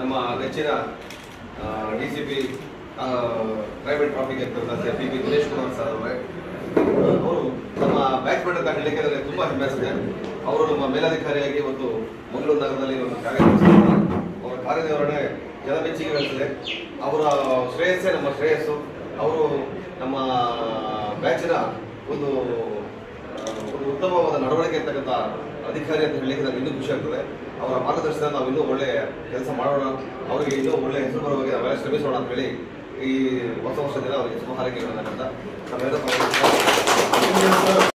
ನಮ್ಮ ನೆಚ್ಚಿನ D C P private traffic ಅಂತ P P Dinesh Kumar sir ಅವರೇ ಅವರು ನಮ್ಮ ಬ್ಯಾಟ್ಸ್ಮನ್ ಅಂತ ಹೇಳಲಿಕ್ಕೆ ನನಗೆ ತುಂಬ ಹೆಮ್ಮೆ ಅನಿಸಿದೆ ಅವರು ನಮ್ಮ ಮೇಲಧಿಕಾರಿಯಾಗಿ ಇವತ್ತು ಮಂಗಳೂರು ನಗರದಲ್ಲಿ ಒಂದು ಕಾರ್ಯನಿರ್ವಹಿಸಿದ್ದಾರೆ ಅವರ ಕಾರ್ಯನಿರ್ವಹಣೆ ಜನಮೆಚ್ಚುಗೆ ಗಳಿಸಿದೆ ಅವರ ಶ್ರೇಯಸ್ಸೇ ನಮ್ಮ ಶ್ರೇಯಸ್ಸು ಅವರು ನಮ್ಮ ಬ್ಯಾಚಿನ ಒಂದು ಆ, ಒಂದು ಉತ್ತಮವಾದ ನಡವಳಿಕೆ ಇರ್ತಕ್ಕಂಥ ಅಧಿಕಾರಿ ಅಂತ ಹೇಳಲಿಕ್ಕೆ ನನಗೆ ಇನ್ನೂ ಖುಷಿ ಆಗ್ತದೆ ಅವರ ಮಾರ್ಗದರ್ಶನ ನಾವು ಇನ್ನೂ ಒಳ್ಳೆ ಕೆಲಸ ಮಾಡೋಣ ಅವರಿಗೆ ಇನ್ನೂ ಒಳ್ಳೆ ಹೆಸರು ಬರುವಾಗ ನಾವೆಲ್ಲ ಶ್ರಮಿಸೋಣ ಅಂತ ಹೇಳಿ ಈ ಹೊಸ ವರ್ಷ ದಿನ ಅವರಿಗೆ ಶುಭ ಹಾರೈಕೆಗಳನ್ನು ಅಂತ ನಮ್ಮೆಲ್ಲರ ಪರವಾಗಿ